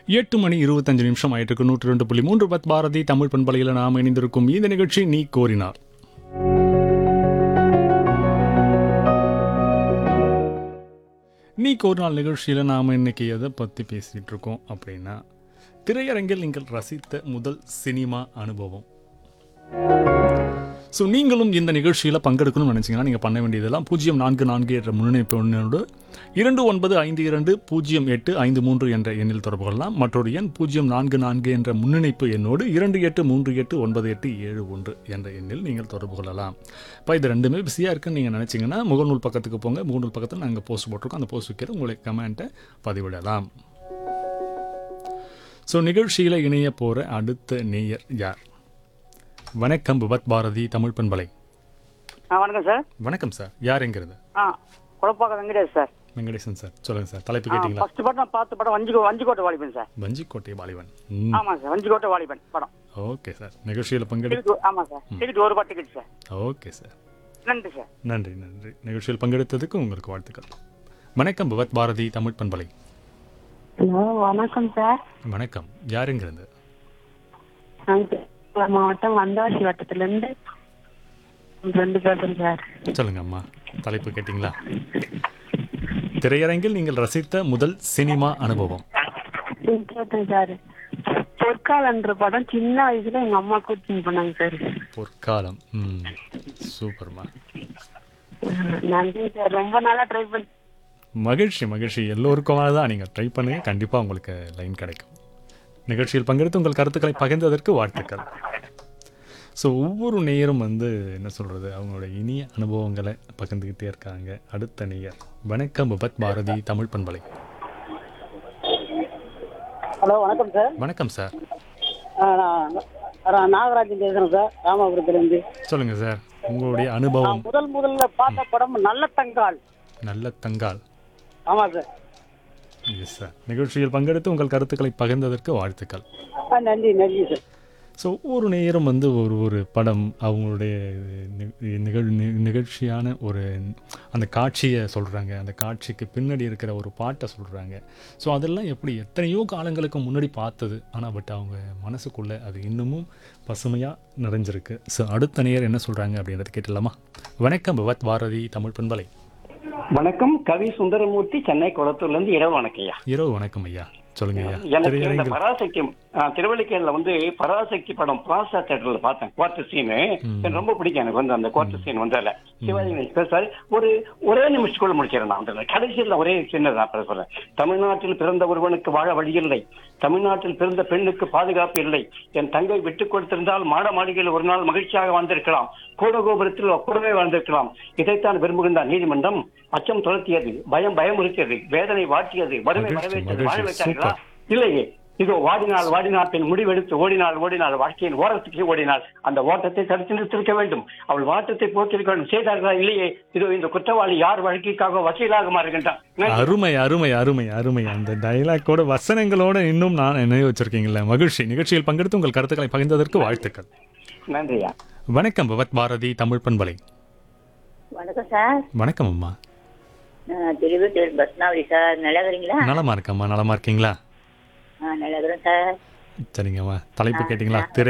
எட்டு மணி இருபத்தஞ்சு நிமிஷம் ஆயிட்டு இருக்கு நூற்றி ரெண்டு புள்ளி மூன்று பத் பாரதி தமிழ் பண்பலையில் நாம் இணைந்திருக்கும் இந்த நிகழ்ச்சி நீ கோரினார் நீ கோரினால் நிகழ்ச்சியில் நாம் இன்னைக்கு எதை பற்றி பேசிகிட்டு இருக்கோம் அப்படின்னா திரையரங்கில் நீங்கள் ரசித்த முதல் சினிமா அனுபவம் ஸோ நீங்களும் இந்த நிகழ்ச்சியில் பங்கெடுக்கணும்னு நினச்சிங்கன்னா நீங்கள் பண்ண வேண்டியதெல்லாம் பூஜ்ஜியம் நான்கு நான்கு என்ற முன்னணிப்பு எண்ணோடு இரண்டு ஒன்பது ஐந்து இரண்டு பூஜ்ஜியம் எட்டு ஐந்து மூன்று என்ற எண்ணில் தொடர்பு கொள்ளலாம் மற்றொரு எண் பூஜ்ஜியம் நான்கு நான்கு என்ற முன்னிணைப்பு எண்ணோடு இரண்டு எட்டு மூன்று எட்டு ஒன்பது எட்டு ஏழு ஒன்று என்ற எண்ணில் நீங்கள் தொடர்பு கொள்ளலாம் இப்போ இது ரெண்டுமே பிஸியாக இருக்குன்னு நீங்கள் நினச்சிங்கன்னா முகநூல் பக்கத்துக்கு போங்க முகநூல் பக்கத்தில் நாங்கள் போஸ்ட் போட்டிருக்கோம் அந்த போஸ்ட் வைக்கிற உங்களை கமெண்ட்டை பதிவிடலாம் ஸோ நிகழ்ச்சியில் இணைய போகிற அடுத்த நேயர் யார் வணக்கம் விபத் பாரதி தமிழ் பண்பலை ஆ வணக்கம் சார் வணக்கம் சார் யார் எங்கிறது ஆ குழப்பாக்க வெங்கடேஷ் சார் வெங்கடேசன் சார் சொல்லுங்க சார் தலைப்பு ஆ கேட்டிங்களா ஃபர்ஸ்ட் படம் நான் பார்த்த படம் வஞ்சி வஞ்சிக்கோட்டை வாலிபன் சார் வஞ்சிக்கோட்டை பாலிவன் ம் ஆமாம் சார் வஞ்சிக்கோட்டை வாலிபன் படம் ஓகே சார் நிகழ்ச்சியில் பங்கெடு டிக்கெட் ஆமாம் சார் டிக்கெட் ஒரு ரூபாய் டிக்கெட் சார் ஓகே சார் நன்றி சார் நன்றி நன்றி நிகழ்ச்சியில் பங்கெடுத்ததுக்கு உங்களுக்கு வாழ்த்துக்கள் வணக்கம் விபத் பாரதி தமிழ் பண்பலை ஹலோ வணக்கம் சார் வணக்கம் யார் எங்கிறது நான் திருப்பூர் மாவட்டம் வந்தவாசி வட்டத்திலிருந்து ரெண்டு பேசுறேன் சார் சொல்லுங்க அம்மா தலைப்பு கேட்டிங்களா திரையரங்கில் நீங்கள் ரசித்த முதல் சினிமா அனுபவம் ம், கேட்டேன் சார் பொற்காலன்ற படம் சின்ன வயசுல எங்க அம்மா கூட்டின்னு போனாங்க சார் பொற்காலம் ம் சூப்பர்மா நன்றி சார் ரொம்ப நாளா ட்ரை பண்ணி மகிழ்ச்சி மகிழ்ச்சி எல்லோருக்குமாக தான் நீங்கள் ட்ரை பண்ணுங்க கண்டிப்பாக உங்களுக்கு லைன் கிடைக்கும் நிகழ்ச்சியில் பங்கெடுத்து உங்கள் கருத்துக்களை பகிர்ந்ததற்கு வாழ்த்துக்கள் ஸோ ஒவ்வொரு நேயரும் வந்து என்ன சொல்கிறது அவங்களோட இனிய அனுபவங்களை பகிர்ந்துக்கிட்டே இருக்காங்க அடுத்த நேயர் வணக்கம் விபத் பாரதி தமிழ் பண்பலை ஹலோ வணக்கம் சார் வணக்கம் சார் நான் நாகராஜன் பேசுகிறேன் சார் ராமாபுரத்துலேருந்து சொல்லுங்கள் சார் உங்களுடைய அனுபவம் முதல் முதல்ல பார்த்த படம் நல்ல தங்கால் நல்ல தங்கால் ஆமாம் சார் எஸ் சார் நிகழ்ச்சியில் பங்கெடுத்து உங்கள் கருத்துக்களை பகிர்ந்ததற்கு வாழ்த்துக்கள் ஆ நன்றி நன்றி சார் ஸோ ஒவ்வொரு நேயரும் வந்து ஒரு ஒரு படம் அவங்களுடைய நி- நிகழ் நி- நிகழ்ச்சியான ஒரு அந்த காட்சியை சொல்கிறாங்க அந்த காட்சிக்கு பின்னாடி இருக்கிற ஒரு பாட்டை சொல்கிறாங்க ஸோ அதெல்லாம் எப்படி எத்தனையோ காலங்களுக்கு முன்னாடி பார்த்தது ஆனால் பட் அவங்க மனசுக்குள்ளே அது இன்னமும் பசுமையாக நிறைஞ்சிருக்கு ஸோ அடுத்த நேயர் என்ன சொல்கிறாங்க அப்படின்றத கேட்டுடலாமா வணக்கம் பவத் பாரதி தமிழ் பண்பலை வணக்கம் கவி சுந்தரமூர்த்தி சென்னை குளத்தூர்ல இருந்து இரவு வணக்கம்யா இரவு வணக்கம் ஐயா சொல்லுங்க ஐயா எனக்கு இந்த திரையரங்கில் பராசக்தி ஆ, திருவள்ளிக்கேணில வந்து பராசக்தி படம் பிளாசா தேட்டர்ல பார்த்தேன் குவார்டர் சீனு எனக்கு ரொம்ப பிடிக்கும் எனக்கு வந்து அந்த குவார்டர் சீன் வந்து அதுல சிவாஜி கணேசன் பேசுறாரு ஒரு ஒரே நிமிஷத்துக்குள்ள முடிச்சிடறேன் நான் அந்த கடைசியில் ஒரே சின்னது நான் சொல்றேன் தமிழ்நாட்டில் பிறந்த ஒருவனுக்கு வாழ வழி இல்லை தமிழ்நாட்டில் பிறந்த பெண்ணுக்கு பாதுகாப்பு இல்லை என் தங்கை விட்டுக் கொடுத்திருந்தால் மாட மாளிகையில் ஒரு நாள் மகிழ்ச்சியாக வாழ்ந்திருக்கலாம் கூடகோபுரத்தில் கூடவே வாழ்ந்திருக்கலாம் இதைத்தான் விரும்புகின்றார் நீதிமன்றம் அச்சம் துரத்தியது பயம் பயமுறுத்தியது வேதனை வாட்டியது வறுமை மகிழ்ச்சி, வரவேற்றது வாழ மகிழ்ச்சி, வைத்தார்களா சூப்பர். இல்லையே இதோ வாடினால் வாடினால் பின் முடிவெடுத்து ஓடினால் ஓடினால் வாழ்க்கையின் ஓரத்துக்கு ஓடினால் அந்த ஓட்டத்தை தடுத்து நிறுத்திருக்க வேண்டும் அவள் வாட்டத்தை போக்கிருக்க வேண்டும் செய்தார்களா இல்லையே இதோ இந்த குற்றவாளி யார் வழக்கிற்காக வக்கீலாக மாறுகின்றான் நன்றி. அருமை அருமை அருமை அருமை அந்த டைலாக்கோட வசனங்களோட இன்னும் நான் நினைவு வச்சிருக்கீங்களா மகிழ்ச்சி நிகழ்ச்சியில் பங்கெடுத்து உங்கள் கருத்துக்களை பகிர்ந்ததற்கு வாழ்த்துக்கள் நன்றியா வணக்கம் பவத் பாரதி தமிழ் பண்பலை வணக்கம் சார் வணக்கம் அம்மா நான் திருவள்ளூர் பஸ்னாவளி சார் நல்லா இருக்கிறீங்களா நலமா இருக்கம்மா நலமா இருக்கீங்களா ஆ நல்லா இருக்கிறேன் சார் சரிங்கம்மா தலைப்பு கேட்டிங்களா திரை